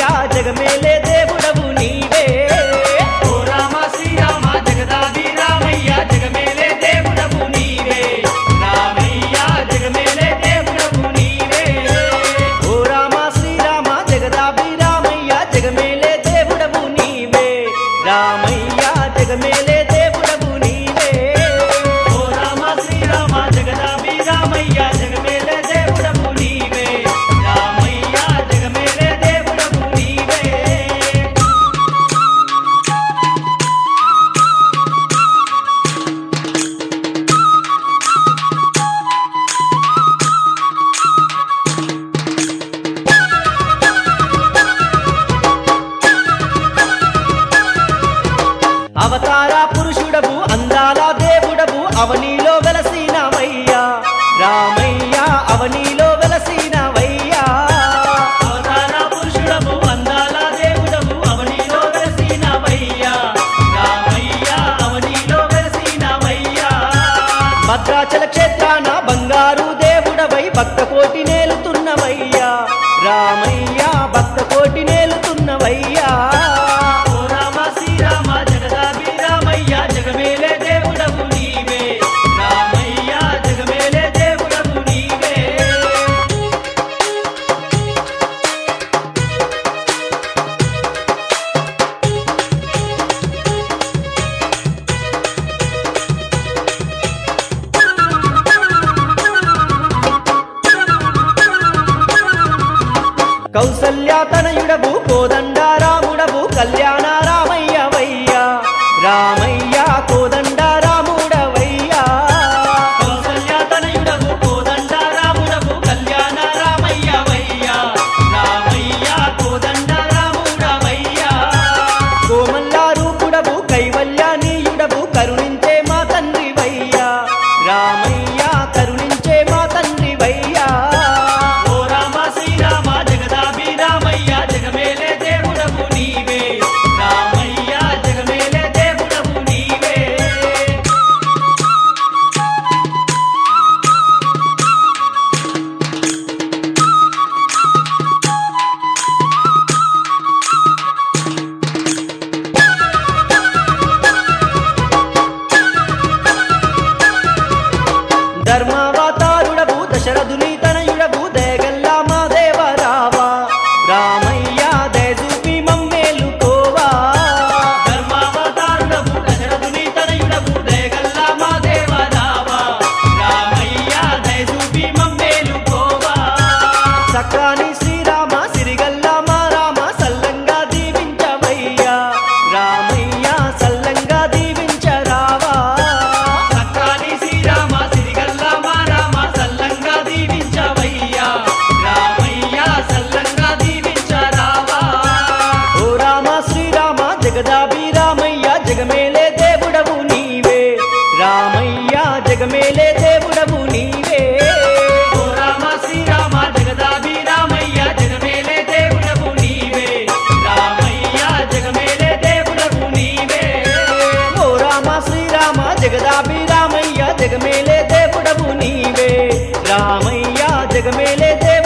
జగమేలే దేవుడవు నీవే ఓ రామ శ్రీరామ జగదాది రామయ్య జగమేలే దేవుడవు నీవే రామయ్య జగమేలే దేవుడవు నీవే ఓ రామ శ్రీరామ జగదాభిరామయ్య జగమేలే దేవుడవు నీవే రామయ్య జగమేలే దేవుడవు నీవే ఓ రామ శ్రీరామ జగదాది రామయ్య జగమేలే దేవుడవు నీవే రామయ్య జగమేలే దేవుడవు నీవే అవతార పురుషుడవు అందాల దేవుడవు అవనిలో వెలసినవయ్యా రామయ్య అవనిలో వెలసినవయ్యా అవతార పురుషుడవు అందాల దేవుడవు అవనిలో వెలసినవయ్యా రామయ్య అవనిలో వెలసినవయ్యా భద్రాచల క్షేత్రాన బంగారు దేవుడవై భక్త కోటి నేలుతున్నవయ్యా రామయ్య భక్త కోటి నేలుతున్నవయ్యా ఓ రామ శ్రీరామ జగదాభి రామయ్య జగమేలే దేవుడవు నీవే రామయ్య జగమేలే దేవుడవు నీవే కౌసల్య తనయుడవు కోదండ రాముడవు కళ్యాణ రామయ్యవయ్యా రామయ్య కోదండ రాముడవయ్యా కౌసల్య తనయుడవు కోదండ రాముడవు కళ్యాణ రామయ్యవయ్యా రామయ్య కోదండ రాముడవయ్యా కోమల్ల రూపుడవు కైవల్యానీయుడవు కరుణించే మా తండ్రివయ్యా రామయ్య కరుణించే మా తండ్రివయ్యా ఓ రామ శ్రీరామ జగదాభి రామయ్య జగమేలే దేవుడవు నీవే రామయ్య జగమేలే దేవుడవు నీవే ధర్మావతారుడవు దశరథుని తనయుడవు దయగల్లా మా దేవరావా రామయ్య దయచూపి మమ్మేలుకోవా ధర్మావతారుడవు దశరథుని తనయుడవు దయగల్లా మా దేవరావా రామయ్య దయచూపి మమ్మేలుకోవా సక్కాని శ్రీరామ సిరిగల్లా మా రామ సల్లంగా దీవించవయ్యా రామయ్య సల్లంగా దీవించరావా సక్కాని శ్రీరామ సిరిగల్లా మా రామ సల్లంగా దీవించవయ్యా రామయ్య సల్లంగా దీవించరావా ఓ రామ శ్రీరామ జగదాభిరామయ్య జగమేలే దేవుడవు నీవే రామయ్య జగమేలే దేవుడవు నీవే ఓ రామ శ్రీరామ జగదాభి రామయ్య జగమేలే దేవుడవు నీవే రామయ్య జగమేలే దేవుడవు నీవే ఓ రామ శ్రీరామ జగదాభిరామయ్య జగమేలే దేవుడవు నీవే రామయ్య జగమేలే దేవుడవు